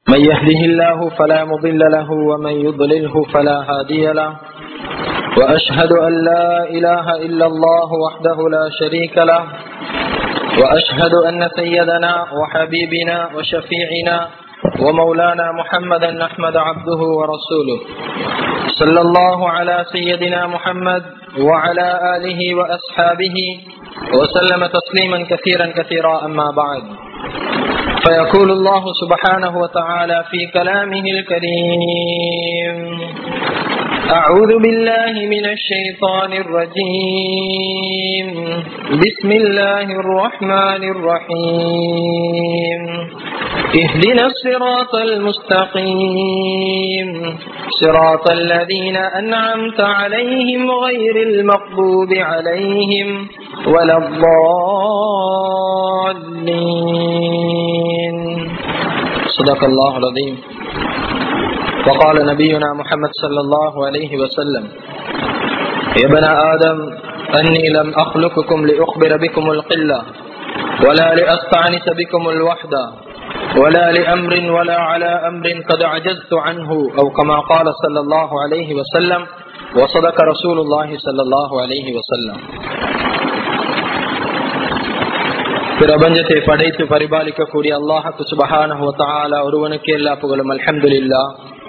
من يهده الله فلا مضل له ومن يضلله فلا هادي له وأشهد أن لا إله إلا الله وحده لا شريك له وأشهد أن سيدنا وحبيبنا وشفيعنا ومولانا محمدا أحمد عبده ورسوله صلى الله على سيدنا محمد وعلى آله وأصحابه وسلم تسليما كثيرا كثيرا أما بعد فيقول الله سبحانه وتعالى في كلامه الكريم أعوذ بالله من الشيطان الرجيم بسم الله الرحمن الرحيم اهدنا الصراط المستقيم صراط الذين أنعمت عليهم غير المغضوب عليهم ولا الضالين صدق الله العظيم وقال نبينا محمد صلى الله عليه وسلم يا ابن آدم أني لم أخلقكم لأخبر بكم القلة ولا لأستعنس بكم الوحدة ولا لأمر ولا على أمر قد عجزت عنه أو كما قال صلى الله عليه وسلم وصدق رسول الله صلى الله عليه وسلم பிரபஞ்சத்தை படைத்து பரிபாலிக்கக்கூடிய அல்லாஹு சுபஹான ஒருவனுக்கு எல்லா புகழும் அல்ஹம்துலில்லா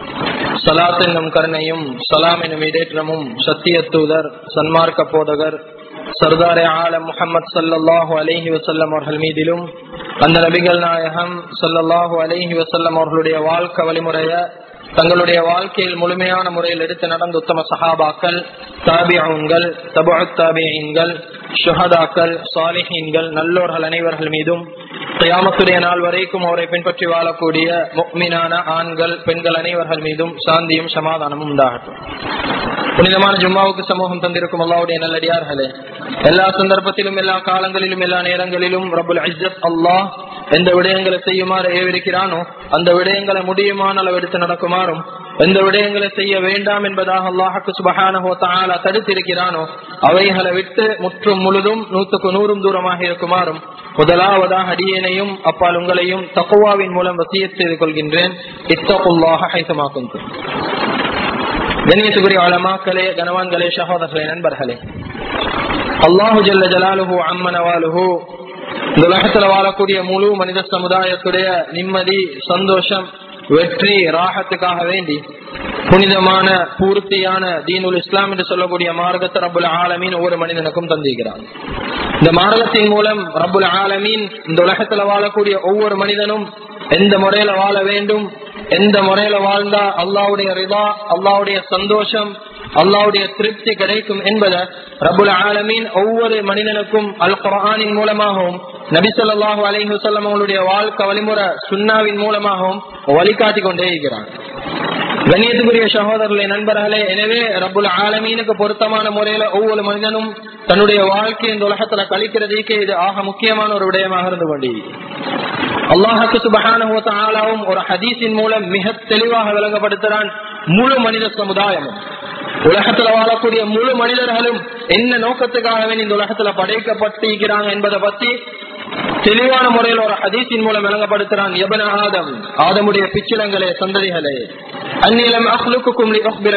சலாத் என்னும் கருணையும் சலாம் என்னும் இடேற்றமும் சத்திய தூதர் சன்மார்க்க போதகர் சர்தாரே ஆலம் முகமது சல்லாஹூ அலஹி வசல்லம் அவர்கள் மீதிலும் அந்த நபிகள் நாயகம் சல்லாஹூ அலஹி வசல்லம் அவர்களுடைய வாழ்க்கை வழிமுறைய தங்களுடைய வாழ்க்கையில் முழுமையான முறையில் எடுத்து நடந்த உத்தம சஹாபாக்கள் தாபியங்கள் தபு தாபியங்கள் ஷுஹதாக்கள் சாலிஹீன்கள் நல்லோர்கள் அனைவர்கள் மீதும் கியாமத்துடைய நாள் வரைக்கும் அவரை பின்பற்றி வாழக்கூடிய முக்மினான ஆண்கள் பெண்கள் அனைவர்கள் மீதும் சாந்தியும் சமாதானமும் உண்டாகட்டும் புனிதமான ஜும்மாவுக்கு சமூகம் தந்திருக்கும் அல்லாவுடைய நல்லடியார்களே எல்லா சந்தர்ப்பத்திலும் எல்லா காலங்களிலும் எல்லா நேரங்களிலும் ரபுல் இஜத் அல்லாஹ் எந்த விடயங்களை செய்யுமாறு ஏவிருக்கிறானோ அந்த விடயங்களை முடியுமான அளவு எடுத்து நடக்குமாறும் எந்த விடயங்களை செய்ய வேண்டாம் என்பதாக அல்லாஹுக்கு சுபகானஹோ தாலா தடுத்திருக்கிறானோ அவைகளை விட்டு முற்றும் முழுதும் நூற்றுக்கு நூறும் தூரமாக இருக்குமாறும் முதலாவதாக அடியேனையும் அப்பால் உங்களையும் தக்குவாவின் மூலம் வசிய செய்து கொள்கின்றேன் இத்தகுல்லாக ஹைசமாக்கும் கண்ணியத்துக்குரிய ஆழமாக்களே கனவான்களே சகோதரர்களே நண்பர்களே அல்லாஹு ஜல்ல ஜலாலுஹு அம்மனவாலுஹு இந்த உலகத்துல வாழக்கூடிய முழு மனித சமுதாயத்துடைய நிம்மதி சந்தோஷம் வெற்றி ராகத்துக்காக வேண்டி புனிதமான பூர்த்தியான தீனுல் இஸ்லாம் என்று சொல்லக்கூடிய மார்க்கத்தை ரபுல் ஆலமீன் ஒவ்வொரு மனிதனுக்கும் தந்திருக்கிறான் இந்த மார்க்கத்தின் மூலம் ரபுல் ஆலமீன் இந்த உலகத்துல வாழக்கூடிய ஒவ்வொரு மனிதனும் எந்த முறையில வாழ வேண்டும் எந்த முறையில வாழ்ந்தா அல்லாவுடைய ரிதா அல்லாவுடைய சந்தோஷம் அல்லாவுடைய திருப்தி கிடைக்கும் என்பதை ரபுல் ஆலமீன் ஒவ்வொரு மனிதனுக்கும் அல் குரானின் மூலமாகவும் நபி சொல்லாஹு அலஹி வல்லம் அவங்களுடைய வாழ்க்கை வழிமுறை சுன்னாவின் மூலமாகவும் வழிகாட்டி கொண்டே இருக்கிறான் கண்ணியத்துக்குரிய சகோதரர்களே நண்பர்களே எனவே ரபுல் ஆலமீனுக்கு பொருத்தமான முறையில ஒவ்வொரு மனிதனும் தன்னுடைய வாழ்க்கை இந்த உலகத்துல கழிக்கிறதுக்கே இது ஆக முக்கியமான ஒரு விடயமாக இருந்து கொண்டிருக்கிறது அல்லாஹுக்கு சுபகானும் ஒரு ஹதீஸின் மூலம் மிக தெளிவாக விளங்கப்படுத்துறான் முழு மனித சமுதாயமும் உலகத்துல வாழக்கூடிய முழு மனிதர்களும் என்ன நோக்கத்துக்காக இந்த உலகத்துல படைக்கப்பட்டிருக்கிறாங்க என்பதை பத்தி தெளிவான முறையில் ஒரு ஹதீஸின் மூலம் விளங்கப்படுத்துறான் எபன ஆதம் ஆதமுடைய பிச்சிலங்களே சந்ததிகளே அந்நிலம் அஹ்லுக்கும்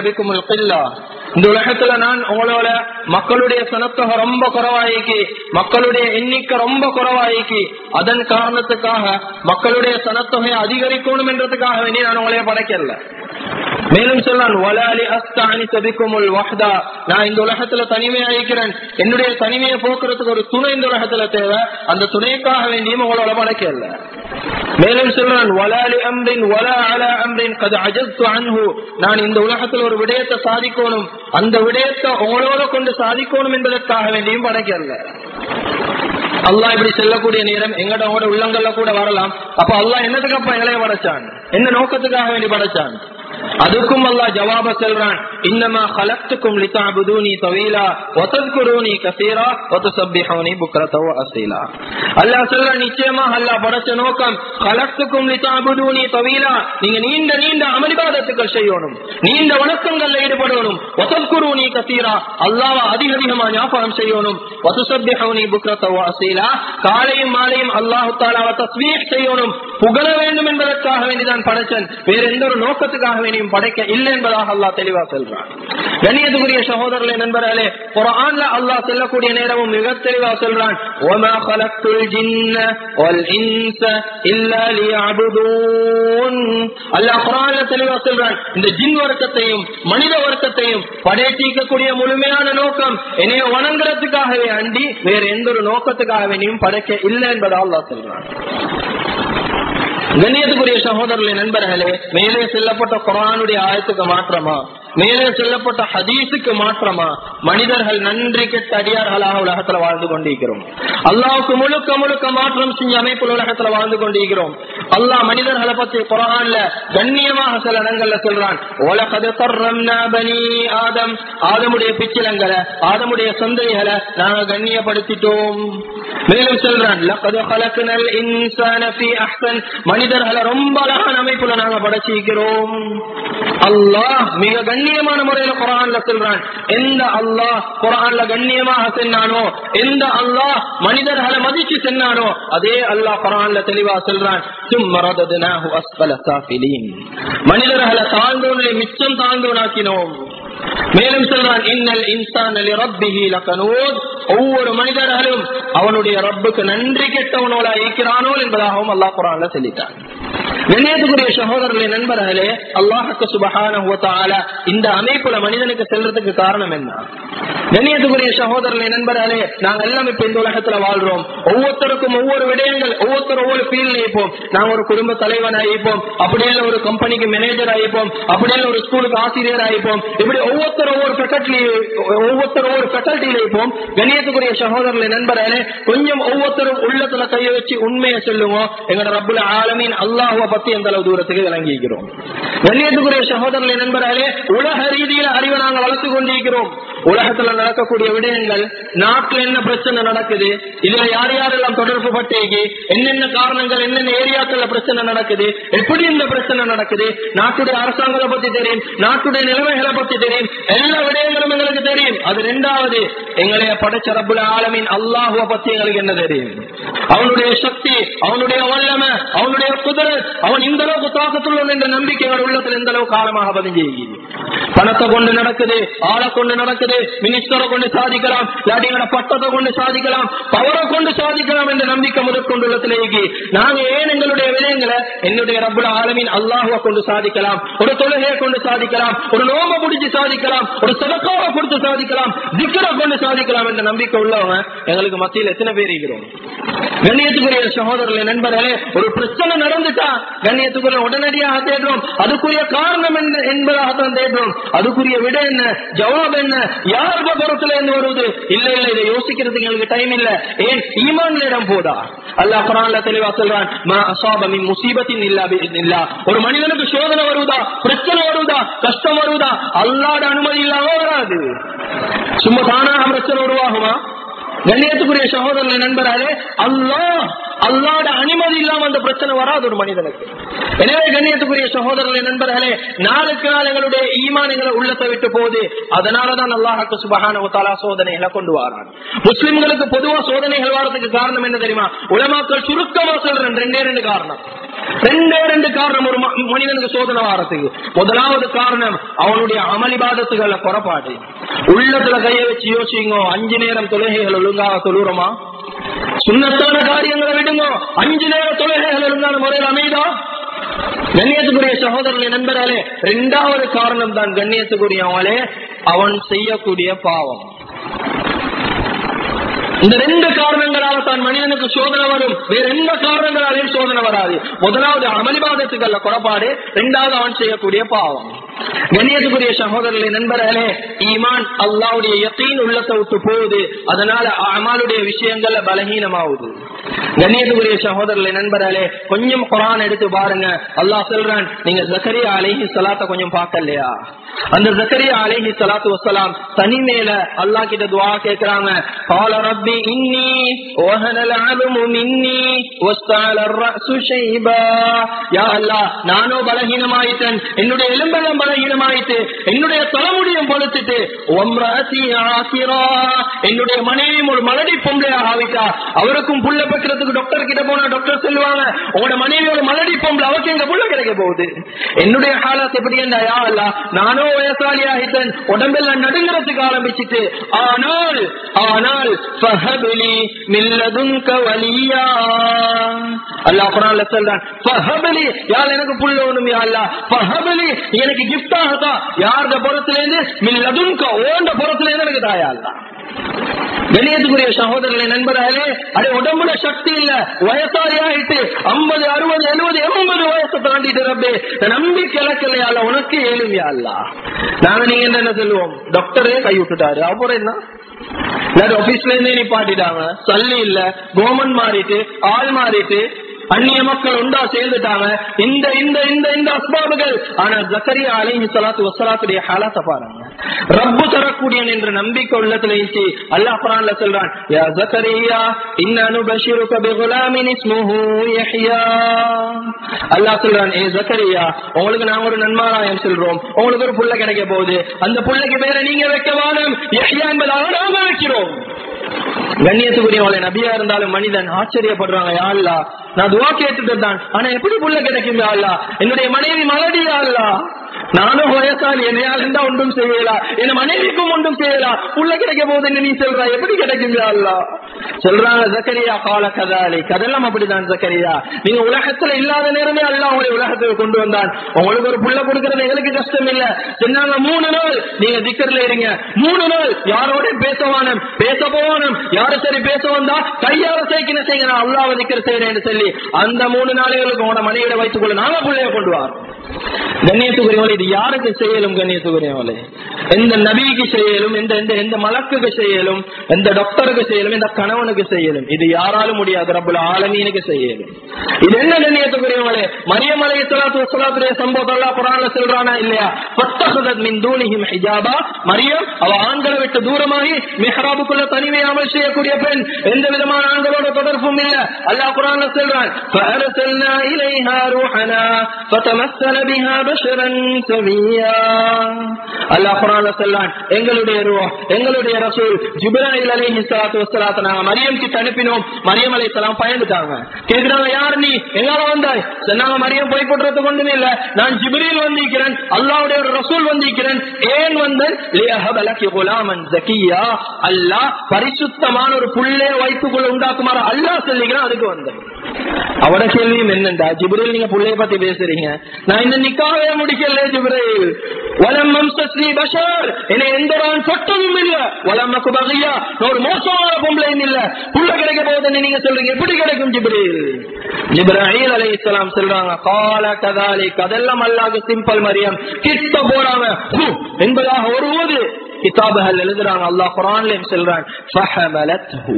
இந்த உலகத்துல நான் உங்களோட மக்களுடைய சனத்தொகை ரொம்ப குறவாயிக்கு மக்களுடைய எண்ணிக்கை ரொம்ப குறவாயிக்கு அதன் காரணத்துக்காக மக்களுடைய சனத்தொகையை அதிகரிக்கணும் என்றதுக்காக வேண்டி நான் உங்களைய படைக்கல மேலும் சொல்லான் வலாலி அஸ்தானி சபிக்குமுல் வஹ்தா நான் இந்த உலகத்துல தனிமையா இருக்கிறேன் என்னுடைய தனிமையை போக்குறதுக்கு ஒரு துணை இந்த உலகத்துல தேவை அந்த துணைக்காக வேண்டியும் உங்களோட படைக்கல மேலும் சொல்றான் வலாலி அம்ரின் வலா அலா அம்ரின் கது அஜத்து அன்ஹு நான் இந்த உலகத்துல ஒரு விடயத்தை சாதிக்கணும் அந்த விடயத்தை உங்களோட கொண்டு சாதிக்கணும் என்பதற்காக வேண்டியும் படைக்கல அல்லாஹ் இப்படி செல்லக்கூடிய நேரம் எங்கட உள்ளங்கள்ல கூட வரலாம் அப்ப அல்லாஹ் என்னதுக்கு அப்ப எங்களைய படைச்சான் என்ன நோக்கத்துக்காக வேண்டி படைச்சான் அதுக்கும் அல்லாஹ் ஜவாப செல்றான் இன்னமா خلقتكم لتعبدوني طويلا وتذكروني كثيرا وتسبحوني بكرة وأصيلا அல்லாஹ் சொல்ற நிச்சயமா அல்லாஹ் படைச்ச நோக்கம் خلقتكم لتعبدوني طويلا நீங்க நீண்ட நீண்ட அமளிபாதத்துக்கள் செய்யணும் நீண்ட வணக்கங்கள்ல ஈடுபடணும் وتذكروني كثيرا அல்லாஹ் அதிக அதிகமா ஞாபகம் செய்யணும் وتسبحوني بكرة وأصيلا காலையும் மாலையும் அல்லாஹ் தாலாவை தஸ்பீஹ் செய்யணும் புகழ வேண்டும் என்பதற்காக வேண்டிதான் படைச்சன் வேற எந்த ஒரு நோக்கத்துக்காக வேண்டியும் படைக்க இல்லை என்பதாக அல்லாஹ் தெளிவா சொல்றான் கண்ணியத்துக்குரிய சகோதரர்களே நண்பர்களே குர்ஆன்ல அல்லாஹ் சொல்லக்கூடிய நேரமும் மிக தெளிவா சொல்றான் وما خلقت الجن والانس الا ليعبدون அல்லாஹ் குர்ஆன்ல தெளிவா சொல்றான் இந்த ஜின் வர்க்கத்தையும் மனித வர்க்கத்தையும் படைத்திக்கக்கூடிய முழுமையான நோக்கம் என்னைய வணங்குறதுக்காகவே அண்டி வேற எந்த ஒரு நோக்கத்துக்காக வேண்டியும் படைக்க இல்லை என்பதை அல்லாஹ் சொல்றான் கண்ணியத்துக்குரிய சகோதரர்களே நண்பர்களே மேலே செல்லப்பட்ட குரானுடைய ஆயத்துக்கு மாற்றமா மேலே செல்லப்பட்ட ஹதீஸுக்கு மாற்றமா மனிதர்கள் நன்றி கெட்ட அடியார்களாக உலகத்துல வாழ்ந்து கொண்டிருக்கிறோம் அல்லாவுக்கு முழுக்க முழுக்க மாற்றம் செஞ்ச அமைப்புல உலகத்துல வாழ்ந்து கொண்டிருக்கிறோம் அல்லாஹ் மனிதர்களை பத்தி குரான்ல கண்ணியமாக சில இடங்கள்ல சொல்றான் உலகது பனி ஆதம் ஆதமுடைய பிச்சிலங்களை ஆதமுடைய சந்தைகளை நாங்க கண்ணியப்படுத்திட்டோம் மேலும் சொல்றான் லக்கது கலக்குனல் இன்சான ஃபீ அஹ்சன் மனிதர்களை ரொம்ப அழகான அமைப்புல நாங்க படைச்சிக்கிறோம் அல்லாஹ் மிக கண்ணியமான முறையில குரான்ல சொல்றான் எந்த அல்லாஹ் குரான்ல கண்ணியமாக சென்னானோ எந்த அல்லாஹ் மனிதர்களை மதிச்சு சென்னானோ அதே அல்லாஹ் குரான்ல தெளிவா சொல்றான் சும்மரதனாஹு அஸ்பல சாஃபிலீன் மனிதர்களை தாழ்ந்தோனை மிச்சம் தாழ்ந்தோனாக்கினோம் மேலும் சொல்றான் இன்னல் இன்சான் ரப்பிஹி லகனூத் ஒவ்வொரு மனிதர்களும் அவனுடைய ரப்புக்கு நன்றி கெட்டவனோலா இருக்கிறானோ என்பதாகவும் அல்லாஹ் குரான்ல சொல்லிட்டான் கண்ணியத்துக்குரிய சகோதரர்களே நண்பர்களே அல்லாஹுக்கு சுபஹான இந்த அமைப்புல மனிதனுக்கு செல்றதுக்கு காரணம் என்ன கண்ணியத்துக்குரிய சகோதரர்களே நண்பர்களே நாங்க எல்லாம் இப்ப இந்த உலகத்துல வாழ்றோம் ஒவ்வொருத்தருக்கும் ஒவ்வொரு விடயங்கள் ஒவ்வொருத்தர் ஒவ்வொரு ஃபீல்ட்ல இருப்போம் நாங்க ஒரு குடும்ப தலைவன் ஆகிப்போம் அப்படியே ஒரு கம்பெனிக்கு மேனேஜர் ஆகிப்போம் அப்படியே ஒரு ஸ்கூலுக்கு ஆசிரியர் ஆகிப்போம் இப்படி ஒவ்வொருத்தர் ஒவ்வொரு ஃபேக்கல்டி ஒவ்வொருத்தர் ஒவ்வொரு ஃபேக்கல்ட்டியில இருப்போம் கண்ணியத்துக்குரிய சகோதரர்களே நண்பர்களே கொஞ்சம் ஒவ்வொருத்தரும் உள்ளத்துல கைய வச்சு உண்மையை சொல்லுவோம் எங்களோட ரப்புல ஆலமீன் அல்லாஹுவ பத்தி எந்த அளவு தூரத்துக்கு விளங்கிக்கிறோம் கண்ணியத்துக்குரிய சகோதரர்களே நண்பர்களே உலக ரீதியில அறிவை நாங்க வளர்த்து கொண்டிருக்கிறோம் உலகத்துல நடக்கக்கூடிய விடயங்கள் நாட்டுல என்ன பிரச்சனை நடக்குது இதுல யார் யாரெல்லாம் தொடர்பு பட்டேகி என்னென்ன காரணங்கள் என்னென்ன ஏரியாக்கள்ல பிரச்சனை நடக்குது எப்படி இந்த பிரச்சனை நடக்குது நாட்டுடைய அரசாங்கத்தை பத்தி தெரியும் நாட்டுடைய நிலைமைகளை பத்தி தெரியும் எல்லா விடயங்களும் எங்களுக்கு தெரியும் அது ரெண்டாவது எங்களைய படைச்ச ரப்புல ஆலமின் அல்லாஹுவ பத்தி எங்களுக்கு என்ன தெரியும் அவனுடைய சக்தி அவனுடைய வல்லமை அவனுடைய குதிரத் அவன் இந்த அளவுக்கு தாக்கத்துள்ளவன் என்ற நம்பிக்கை அவர் உள்ளத்தில் எந்த அளவு காலமாக பதிஞ்சு பணத்தை கொண்டு நடக்குது ஆளை கொண்டு நடக்குது மினிஸ்டரை கொண்டு சாதிக்கலாம் இல்லாட்டி எங்களோட பட்டத்தை கொண்டு சாதிக்கலாம் பவரை கொண்டு சாதிக்கலாம் என்ற நம்பிக்கை முதற்கொண்டு உள்ளத்திலேயே நாங்க ஏன் எங்களுடைய விடயங்களை என்னுடைய ரப்புல ஆலமின் அல்லாஹுவ கொண்டு சாதிக்கலாம் ஒரு தொழுகையை கொண்டு சாதிக்கலாம் ஒரு நோம பிடிச்சு சாதிக்கலாம் ஒரு சதக்காவை கொடுத்து சாதிக்கலாம் திக்கரை கொண்டு சாதிக்கலாம் என்ற நம்பிக்கை உள்ளவங்க எங்களுக்கு மத்தியில் எத்தனை பேர் இருக்கிறோம் கண்ணியத்துக்குரிய சகோதரர்களே நண்பர்களே ஒரு பிரச்சனை நடந்துட்டா கண்ணியத்துக்குரிய உடனடியாக தேடுறோம் அதுக்குரிய காரணம் என்ன என்பதாகத்தான் தேடுறோம் அதுக்குரிய விட என்ன ஜவாப் என்ன யார் புறத்துல இருந்து வருவது இல்ல இல்ல இதை யோசிக்கிறதுக்கு எங்களுக்கு டைம் இல்ல ஏன் ஈமான் இடம் போதா அல்லாஹ் குரான்ல தெளிவா சொல்றான் மா அசாப மின் முசீபத்தின் இல்லா இல்லா ஒரு மனிதனுக்கு சோதனை வருவதா பிரச்சனை வருவதா கஷ்டம் வருவதா அல்லாட அனுமதி இல்லாம வராது சும்மா தானாக பிரச்சனை உருவாகுமா கண்ணியத்துக்குரிய சகோதரனை நண்பராலே அல்லாஹ் அல்லாட அனுமதி இல்லாம அந்த பிரச்சனை வராது ஒரு மனிதனுக்கு எனவே கண்ணியத்துக்குரிய சகோதரர்களை நண்பர்களே நாளுக்கு நாள் எங்களுடைய ஈமானங்களை உள்ளத்தை விட்டு போகுது அதனாலதான் அல்லாஹாக்கு சுபகான தாலா சோதனைகளை கொண்டு வரான் முஸ்லிம்களுக்கு பொதுவா சோதனைகள் வர்றதுக்கு காரணம் என்ன தெரியுமா உலமாக்கள் சுருக்கமா சொல்றேன் ரெண்டே ரெண்டு காரணம் ரெண்டே ரெண்டு காரணம் ஒரு ம- மனிதனுக்கு சோதனை வாரத்துக்கு முதலாவது காரணம் அவனுடைய அமளிபாதத்துகள குறைபாடு உள்ளத்துல கைய வச்சு யோசிங்க அஞ்சு நேரம் தொழுகைகள் ஒழுங்காக தொழுறோமா சுண்ணத்தான காரியங்களை விடுங்க அஞ்சு நேர தொழுகைகள் ஒழுங்கான முறையில் அமைதா கண்ணியத்துக்குரிய சகோதரர்களை நண்பர்களே இரண்டாவது காரணம் தான் கண்ணியத்துக்குரியவங்களே அவன் செய்யக்கூடிய பாவம் இந்த ரெண்டு காரணங்களால தான் மனிதனுக்கு சோதனை வரும் வேற எந்த காரணங்களாலையும் சோதனை வராது முதலாவது அமளிபாதத்துக்கல்ல குறைபாடு இரண்டாவது அவன் செய்யக்கூடிய பாவம் கண்ணியத்துக்குரிய சகோதரர்களே நண்பர்களே ஈமான் அல்லாவுடைய யத்தீன் உள்ளத்தை விட்டு போகுது அதனால அமாலுடைய விஷயங்கள்ல பலகீனமாகுது கண்ணியத்துக்குரிய சகோதரர்களே நண்பர்களே கொஞ்சம் குரான் எடுத்து பாருங்க அல்லாஹ் சொல்றான் நீங்க ஜக்கரியா அலைஹி சலாத்த கொஞ்சம் பார்க்கலையா அந்த ஜக்கரியா அலைஹி சலாத்து வசலாம் தனிமேல அல்லாஹ் கிட்ட துவா கேக்குறாங்க قال ربي إني وهن العظم مني واستعل الرأس شيبا يا الله நானோ பலகீனமாயிட்டேன் என்னுடைய எலும்பெல்லாம் பலகீனமாயிட்டு என்னுடைய தலைமுடியும் பொழுத்துட்டு ஒம்ராசி ஆசிரா என்னுடைய மனைவியும் ஒரு மலடி பொம்பளையாக ஆவிட்டா அவருக்கும் புள்ள பெற்றதுக்கு டாக்டர் கிட்ட போனா டாக்டர் சொல்லுவாங்க உங்களோட மனைவி ஒரு மலடி பொம்பளை அவருக்கு எங்க புள்ள கிடைக்க போகுது என்னுடைய காலத்தை எப்படி என்ன யா அல்லா நானோ வயசாளி ஆகிட்டேன் உடம்பெல்லாம் நடுங்கிறதுக்கு ஆரம்பிச்சிட்டு ஆனால் ஆனால் ஃபஹபிலி மில்லதுன்க வலியா அல்லாஹ் குர்ஆன்ல சொல்றான் ஃபஹபிலி யார் எனக்கு புள்ள ஒண்ணும் யா அல்லாஹ் ஃபஹபிலி எனக்கு gift ஆகதா யார்த புறத்துல இருந்து மில்லதுன்க ஓண்ட புறத்துல இருந்து எனக்கு தாயா அல்லாஹ் கணியத்துக்குரிய சகோதரர்களை நண்பர்களே அது உடம்புல சக்தி இல்ல வயசாரி ஆயிட்டு ஐம்பது அறுபது எழுபது எண்பது வயசை தாண்டிட்டு ரப்பே நம்பிக்கை இலக்கலையால உனக்கு ஏழுமையா அல்ல நாங்க நீங்க என்ன சொல்லுவோம் டாக்டரே கை விட்டுட்டாரு அப்புறம் என்ன இல்லாட்டி ஆபீஸ்ல இருந்தே நிப்பாட்டிட்டாங்க சல்லி இல்ல கவர்மெண்ட் மாறிட்டு ஆள் மாறிட்டு அந்நிய மக்கள் உண்டா சேர்ந்துட்டாங்க இந்த இந்த இந்த இந்த அஸ்பாபுகள் ஆனா ஜக்கரியா அலைஹி சலாத்து வசலாத்துடைய ஹாலாத்த பாருங்க ரப்பு தரக்கூடிய என்ற நம்பிக்கை உள்ளத்துல இருந்துச்சு அல்லாஹ் குரான்ல சொல்றான் யா ஜக்கரியா இன்னனு பஷீருக பிகுலாமின் இஸ்முஹு யஹ்யா அல்லாஹ் சொல்றான் ஏ ஜக்கரியா உங்களுக்கு நாங்க ஒரு நன்மாராயம் சொல்றோம் உங்களுக்கு ஒரு புள்ள கிடைக்க போகுது அந்த புள்ளைக்கு பேரை நீங்க வைக்க வாழும் யஹ்யா என்பதாக நாம வைக்கிறோம் கண்ணியத்துக்குரியவளை நபியா இருந்தாலும் மனிதன் ஆச்சரியப்படுறாங்க யாழ்லா நான் துவா கேட்டுட்டு தான் ஆனா எப்படி புள்ள கிடைக்கும் யாழ்லா என்னுடைய மனைவி மலடியா அல்லா நானும் வயசால் என்னையால் இருந்தா ஒன்றும் செய்யலாம் என் மனைவிக்கும் ஒன்றும் செய்யலாம் புள்ள கிடைக்க போகுதுன்னு நீ சொல்ற எப்படி கிடைக்கும் யாழ்லா சொல்றாங்க ஜக்கரியா கால கதாலி கதெல்லாம் அப்படிதான் ஜக்கரியா நீங்க உலகத்துல இல்லாத நேரமே அல்ல உங்களை உலகத்துக்கு கொண்டு வந்தான் உங்களுக்கு ஒரு புள்ள கொடுக்கறது எங்களுக்கு கஷ்டம் இல்ல சொன்னாங்க மூணு நாள் நீங்க திக்கர்ல இருங்க மூணு நாள் யாரோட பேசவானம் பேச போவானம் யாரு சரி பேச வந்தா கையால சேர்க்கின செய்யுங்க நான் அல்லாவ திக்கர் செய்யறேன்னு சொல்லி அந்த மூணு நாளைகளுக்கு உங்களோட மனைவிட வைத்துக் கொள்ள நாங்க பிள்ளைய கொண்டு வரோம் கண்ணியத்துக்குரியவளை இது யாருக்கு செய்யலும் கண்ணியத்துக்குரியவளை எந்த நபிக்கு செய்யலும் எந்த எந்த எந்த மலக்குக்கு செய்யலும் எந்த டாக்டருக்கு செய்யலும் எந்த கணவனுக்கு செய்யலும் இது யாராலும் முடியாது ரப்புல ஆலமீனுக்கு செய்யலும் இது என்ன கண்ணியத்துக்குரியவளே மரியமலை சலாத்து வசலாத்துடைய சம்பவம் எல்லாம் குரான்ல சொல்றானா இல்லையா பத்தகதத் மின் தூணிஹிம் ஹிஜாபா மரியம் அவ ஆண்களை விட்டு தூரமாகி மெஹராபுக்குள்ள தனிமையாமல் செய்யக்கூடிய பெண் எந்த விதமான ஆண்களோட தொடர்பும் இல்ல அல்லாஹ் குரான்ல சொல்றான் فأرسلنا إليها روحنا فتمثل بها بشرا سويا அல்லாஹ் குரான்ல சொல்றான் எங்களுடைய ரூஹ் எங்களுடைய ரசூல் ஜிப்ராயில் அலைஹி ஸலாத்து வஸலாத்த நாங்க மரியம் கிட்ட அனுப்பினோம் மரியம் அலைஹிஸ்ஸலாம் பயந்துட்டாங்க கேக்குறாங்க யார் நீ எங்கால வந்தாய் சொன்னாங்க மரியம் போய் போடுறது கொண்டுமே இல்ல நான் ஜிப்ரீல் வந்திருக்கிறேன் அல்லாஹ்வுடைய ஒரு ரசூல் வந்திருக்கிறேன் ஏன் வந்தேன் லியஹப லகி குலாமன் ஜக்கியா அல்லாஹ் பரிசுத்தமான ஒரு புள்ளைய வைத்துக்குள்ள உண்டாக்குமாறு அல்லாஹ் சொல்லிக்கிறான் அதுக்கு வந்தேன் அவட கேள்வியும் என்னண்டா ஜிப்ரீல் நீங்க புள்ளைய பத்தி பேசுறீங்க நான் இந்த நிக்காவே முடிக்கல ஜிப்ரீல் வலம் மம்சஸ்ரீ பஷர் என்னை எந்த நான் சொட்டதும் இல்ல வலம் மக்கு பகையா ஒரு மோசமான பொம்பளையும் இல்ல புள்ள கிடைக்க போகுதுன்னு நீங்க சொல்றீங்க எப்படி கிடைக்கும் ஜிப்ரீல் ஜிப்ராஹில் அலை இஸ்லாம் சொல்றாங்க கால கதாலி கதெல்லாம் அல்லாஹ் சிம்பிள் மரியம் கிட்ட போறாங்க ஹு, என்பதாக ஒரு ஓது கிதாபுகள் எழுதுறாங்க அல்லாஹ் குரான்லயும் சொல்றான் ஃபஹமலத்ஹு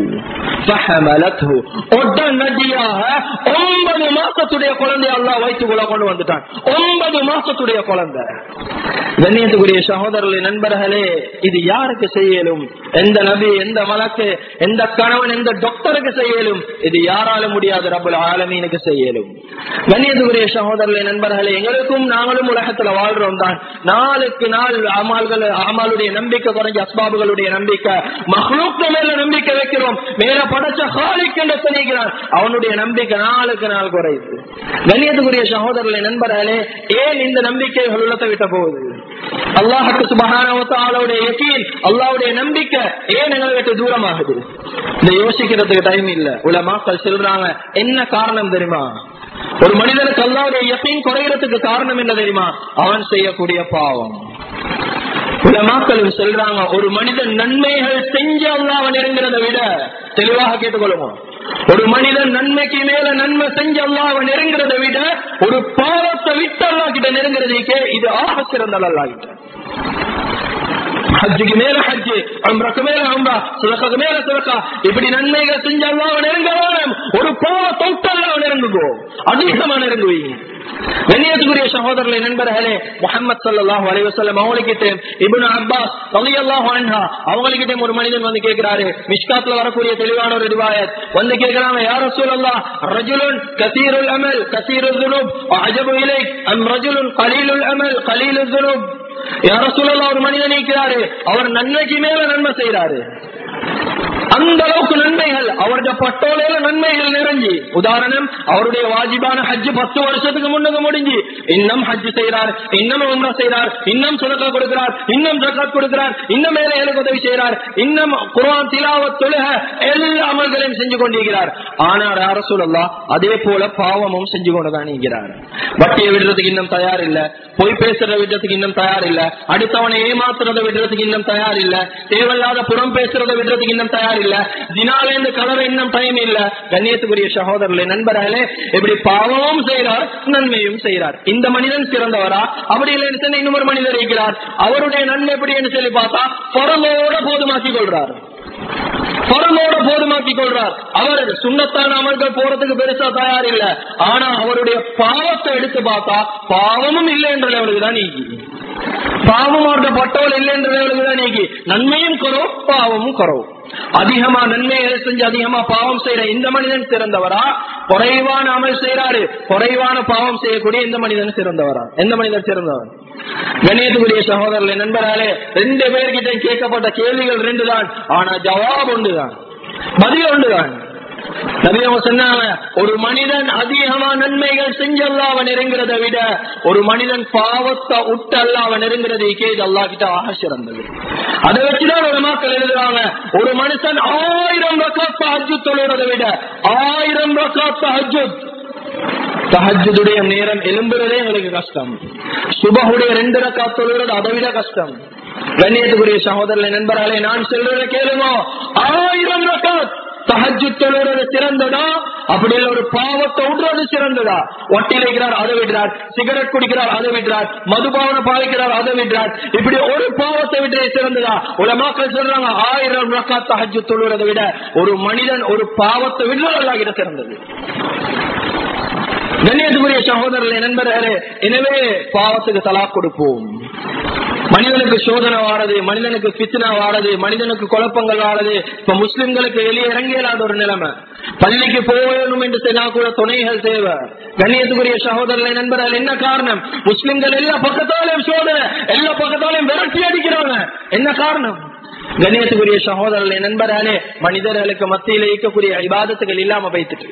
ஃபஹமலத்ஹு உடனடியாக ஒன்பது மாசத்துடைய குழந்தை அல்லாஹ் வயிற்றுக்குள்ள கொண்டு வந்துட்டான் ஒன்பது மாசத்துடைய குழந்தை கண்ணியத்துக்குரிய சகோதரர்களே நண்பர்களே இது யாருக்கு செய்யலும் எந்த நபி எந்த மலக்கு எந்த கணவன் எந்த டாக்டருக்கு செய்யலும் இது யாராலும் முடியாது ரபுல் ஆலமீனுக்கு செய்யலும் கண்ணியத்துக்குரிய சகோதரர்களே நண்பர்களே எங்களுக்கும் நாங்களும் உலகத்துல வாழ்றோம் தான் நாளுக்கு நாள் அமால்கள் அமாலுடைய நம்பிக்கை குறைஞ்ச அஸ்பாபுகளுடைய நம்பிக்கை மஹ்லூக்கு மேல நம்பிக்கை வைக்கிறோம் மேல படைச்ச ஹாலிக் என்று சொல்லிக்கிறான் அவனுடைய நம்பிக்கை நாளுக்கு நாள் குறையுது கண்ணியத்துக்குரிய சகோதரர்களே நண்பர்களே ஏன் இந்த நம்பிக்கைகள் உள்ளத்தை விட்ட போகுது அல்லாஹுக்கு சுபகானவுடைய யகீன் அல்லாவுடைய நம்பிக்கை ஏன் எங்களை விட்டு தூரமாகுது இந்த யோசிக்கிறதுக்கு டைம் இல்ல உலமாக்கள் சொல்றாங்க என்ன காரணம் தெரியுமா ஒரு மனிதனுக்கு அல்லாவுடைய யகீன் குறைகிறதுக்கு காரணம் என்ன தெரியுமா அவன் செய்யக்கூடிய பாவம் உலமாக்களும் சொல்றாங்க ஒரு மனிதன் நன்மைகள் செஞ்சு அல்லாஹ் நெருங்கிறத விட தெளிவாக கேட்டுக்கொள்ளுவோம் ஒரு மனிதன் நன்மைக்கு மேல நன்மை செஞ்சு அல்லாஹ் நெருங்கிறத விட ஒரு பாவத்தை விட்டு அல்லாஹ் கிட்ட கிட்ட நெருங்குறதுக்கே இது ஆக சிறந்த அல்லா கிட்ட ஹஜ்ஜுக்கு மேல ஹஜ்ஜு அம்ரக்கு மேல அம்ரா சுலக்கு மேல சுலக்கா இப்படி நன்மைகள் செஞ்சு அல்லாஹ் நெருங்க வேணும் ஒரு பாவ தொட்டல்லாஹ் நெருங்குகோ அதிகமா நெருங்குவீங்க கண்ணியத்துக்குரிய சகோதரர்களை நண்பர்களே முகமது சல்லாஹூ அலைஹி வஸல்லம் அவங்ககிட்ட இப்னு அப்பாஸ் ரலியல்லாஹு அன்ஹா அவங்ககிட்ட ஒரு மனிதன் வந்து கேக்குறாரு மிஷ்காத்ல வரக்கூடிய தெளிவான ஒரு ரிவாயத் வந்து கேக்குறாங்க யா ரசூலல்லாஹ் ரஜுலுன் கசீருல் அமல் கசீருல் ذنوب அஜபு இலைக் அம் ரஜுலுன் கலீலுல் அமல் கலீலுல் ذنوب யா ரசூலல்லாஹ் ஒரு மனிதன் இருக்கிறாரு அவர் நன்மைக்கு மேல நன்மை செய்யறாரு அந்த அளவுக்கு நன்மைகள் அவருடைய பட்டோலையில நன்மைகள் நிறைஞ்சி உதாரணம் அவருடைய வாஜிபான ஹஜ் பத்து வருஷத்துக்கு முன்னுக்கு முடிஞ்சு இன்னும் ஹஜ் செய்யறார் இன்னும் உம்ரா செய்யறார் இன்னும் சுரக்கா கொடுக்கிறார் இன்னும் ஜக்காத் கொடுக்கிறார் இன்னும் மேலே எனக்கு உதவி செய்யறார் இன்னும் குர்ஆன் திலாவத் தொழுக எல்லா அமல்களையும் செஞ்சு கொண்டிருக்கிறார் ஆனால் யார சொல்லலாம் அதே போல பாவமும் செஞ்சு கொண்டுதான் இருக்கிறார் வட்டியை விடுறதுக்கு இன்னும் தயார் இல்ல பொய் பேசுறத விடுறதுக்கு இன்னும் தயார் இல்ல அடுத்தவனை ஏமாத்துறத விடுறதுக்கு இன்னும் தயார் இல்ல தேவையில்லாத புறம் பேசுறத விடுறதுக்கு இன்னும் தயார் இல்ல தினாலேந்து கலர இன்னும் டைம் இல்ல கண்ணியத்துக்குரிய சகோதரர்களே நண்பர்களே இப்படி பாவமும் செய்கிறார் நன்மையும் செய்கிறார் இந்த மனிதன் சிறந்தவரா அப்படி இல்லைன்னு சொன்ன இன்னொரு மனிதர் இருக்கிறார் அவருடைய நன்மை எப்படி என்று சொல்லி பார்த்தா பொறலோட போதுமாக்கி கொள்றார் பொறலோட போதுமாக்கி கொள்றார் அவர் சுண்ணத்தான அமல்கள் போறதுக்கு பெருசா தயார் இல்ல ஆனா அவருடைய பாவத்தை எடுத்து பார்த்தா பாவமும் இல்லை என்ற லெவலுக்கு தான் நீக்கி பாவம் அவருடைய பட்டோல் இல்லை என்ற லெவலுக்கு தான் நீக்கி நன்மையும் குறவு பாவமும் குறவு அதிகமா நன்மைகளை செஞ்சு அதிகமா பாவம் செய்யற இந்த மனிதன் சிறந்தவரா குறைவான அமல் செய்யறாரு குறைவான பாவம் செய்யக்கூடிய இந்த மனிதன் சிறந்தவரா எந்த மனிதன் சிறந்தவர் கணேசகுரிய சகோதரர்களே நண்பராலே ரெண்டு பேர்கிட்ட கேட்கப்பட்ட கேள்விகள் ரெண்டு தான் ஆனா ஜவாப் ஒன்றுதான் பதில் ஒன்றுதான் நபியவங்க சொன்னாங்க ஒரு மனிதன் அதிகமா நன்மைகள் செஞ்சல்ல அவன் நெருங்கிறத விட ஒரு மனிதன் பாவத்தை விட்டு அல்ல அவன் நெருங்கிறதுக்கே இது அல்லா கிட்ட ஆக சிறந்தது அதை வச்சுதான் ஒரு மக்கள் எழுதுறாங்க ஒரு மனுஷன் ஆயிரம் ரக்காத்த ஹஜ்ஜு தொழுறதை விட ஆயிரம் ரக்காத்த ஹஜ்ஜு தஹஜுடைய நேரம் எலும்புறதே எங்களுக்கு கஷ்டம் சுபகுடைய ரெண்டு ரக்கா தொழுறது அதை விட கஷ்டம் கண்ணியத்துக்குரிய சகோதரர்களை நண்பர்களே நான் சொல்றதை கேளுங்க ஆயிரம் ரக்காத் தஹஜு தொழுறது சிறந்ததா அப்படி ஒரு பாவத்தை விடுறது சிறந்ததா ஒட்டி வைக்கிறார் அதை விடுறார் சிகரெட் குடிக்கிறார் அதை விடுறார் மதுபாவனை பாவிக்கிறார் அதை விடுறார் இப்படி ஒரு பாவத்தை விடுறது சிறந்ததா உலமாக்கள் சொல்றாங்க ஆயிரம் ரக்கா தஹஜு தொழுறதை விட ஒரு மனிதன் ஒரு பாவத்தை விடுறது அல்லாஹ்கிட்ட சிறந்தது கண்ணியத்துக்குரிய சகோதரர்களே நண்பர்களே எனவே பாவத்துக்கு தலா கொடுப்போம் மனிதனுக்கு சோதனை வாரது மனிதனுக்கு பித்னா வாரது மனிதனுக்கு குழப்பங்கள் வாரது இப்ப முஸ்லிம்களுக்கு வெளியே இறங்கியலாத ஒரு நிலைமை பள்ளிக்கு போகணும் என்று சொன்னா கூட துணைகள் தேவை கண்ணியத்துக்குரிய சகோதரர்களை நண்பர்கள் என்ன காரணம் முஸ்லிம்கள் எல்லா பக்கத்தாலையும் சோதனை எல்லா பக்கத்தாலையும் விரட்டி அடிக்கிறாங்க என்ன காரணம் கண்ணியத்துக்குரிய சகோதரர்களை நண்பர்களே மனிதர்களுக்கு மத்தியில் இருக்கக்கூடிய இபாதத்துகள் இல்லாம வைத்துட்டு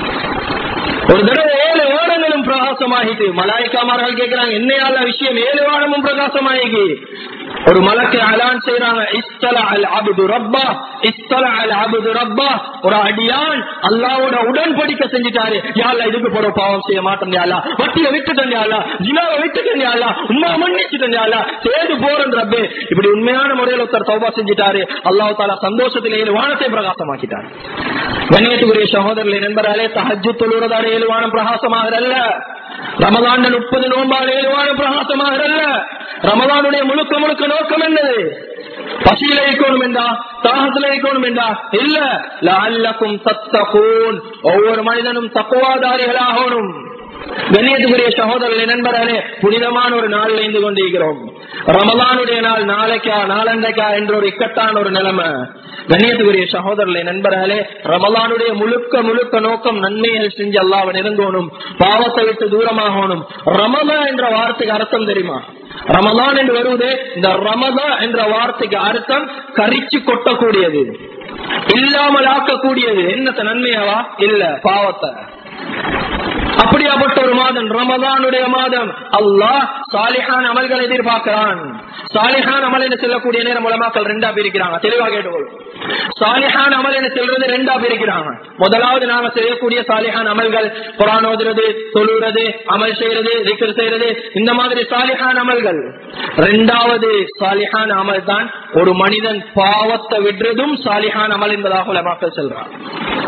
ஒரு தடவை ஏழு வாரங்களும் பிரகாசமாகிட்டு மலாய்க்காமார்கள் கேட்கிறாங்க என்னையால விஷயம் ஏழு வாரமும் பிரகாசமாகி ஒரு மலக்கு அலான் செய்யறாங்க இஸ்தல அல் அபுது ரப்பா இஸ்தல அல் அபுது ரப்பா ஒரு அடியான் அல்லாவோட உடன்படிக்க செஞ்சுட்டாரு யாழ்லா இதுக்கு போற பாவம் செய்ய மாட்டேன் யாழ்லா வட்டியை விட்டுட்டேன் யாழ்லா ஜினாவை விட்டுட்டேன் யாழ்லா உண்மை மன்னிச்சுட்டேன் யாழ்லா சேது போறேன் ரப்பே இப்படி உண்மையான முறையில் ஒருத்தர் தௌபா செஞ்சுட்டாரு அல்லாஹ் தாலா சந்தோஷத்தில் ஏழு வானத்தை பிரகாசமாக்கிட்டார் கண்ணியத்துக்குரிய சகோதரர்களை நண்பராலே தஹஜு தொழுறதால ஏழுவானம் பிரகாசமாகிறல்ல ரமதாண்ட முப்பது நோம்பால் ஏழுவானம் பிரகாசமாகிறல்ல ரமதானுடைய முழுக்க முழுக்க நோக்கம் என்னது பசியில இருக்கணும் என்றா தாகத்துல இருக்கணும் என்றா இல்ல லஅல்லக்கும் தத்தகூன் ஒவ்வொரு மனிதனும் தக்குவாதாரிகளாகணும் கண்ணியத்துக்குரிய சகோதரர்களை நண்பர்களே புனிதமான ஒரு நாள் இருந்து கொண்டிருக்கிறோம் ரமலானுடைய நாள் நாளைக்கா நாளண்டைக்கா என்ற ஒரு இக்கட்டான ஒரு நிலைமை கண்ணியத்துக்குரிய சகோதரர்களை நண்பர்களே ரமலானுடைய முழுக்க முழுக்க நோக்கம் நன்மைகள் செஞ்சு அல்லாவை நெருங்கணும் பாவத்தை விட்டு தூரமாகணும் ரமலா என்ற வார்த்தைக்கு அர்த்தம் தெரியுமா ரமலான் என்று வருவது இந்த ரமதா என்ற வார்த்தைக்கு அர்த்தம் கரிச்சு கொட்டக்கூடியது இல்லாமல் ஆக்கக்கூடியது என்னத்த நன்மையாவா இல்ல பாவத்தை அப்படியாப்பட்ட ஒரு மாதம் ரமதானுடைய மாதம் அல்லாஹ் சாலிஹான் அமல்கள் எதிர்பார்க்கிறான் சாலிஹான் அமல் என்று சொல்லக்கூடிய நேரம் மூலமாக்கள் ரெண்டா பிரிக்கிறாங்க தெளிவா கேட்டுக்கொள் சாலிஹான் அமல் என்று சொல்றது ரெண்டா பிரிக்கிறாங்க முதலாவது நாம செய்யக்கூடிய சாலிஹான் அமல்கள் குரான் ஓதுறது தொழுறது அமல் செய்யறது திக்கர் செய்யறது இந்த மாதிரி சாலிஹான் அமல்கள் ரெண்டாவது சாலிஹான் அமல் தான் ஒரு மனிதன் பாவத்தை விடுறதும் சாலிஹான் அமல் என்பதாக உலமாக்கள் சொல்றான்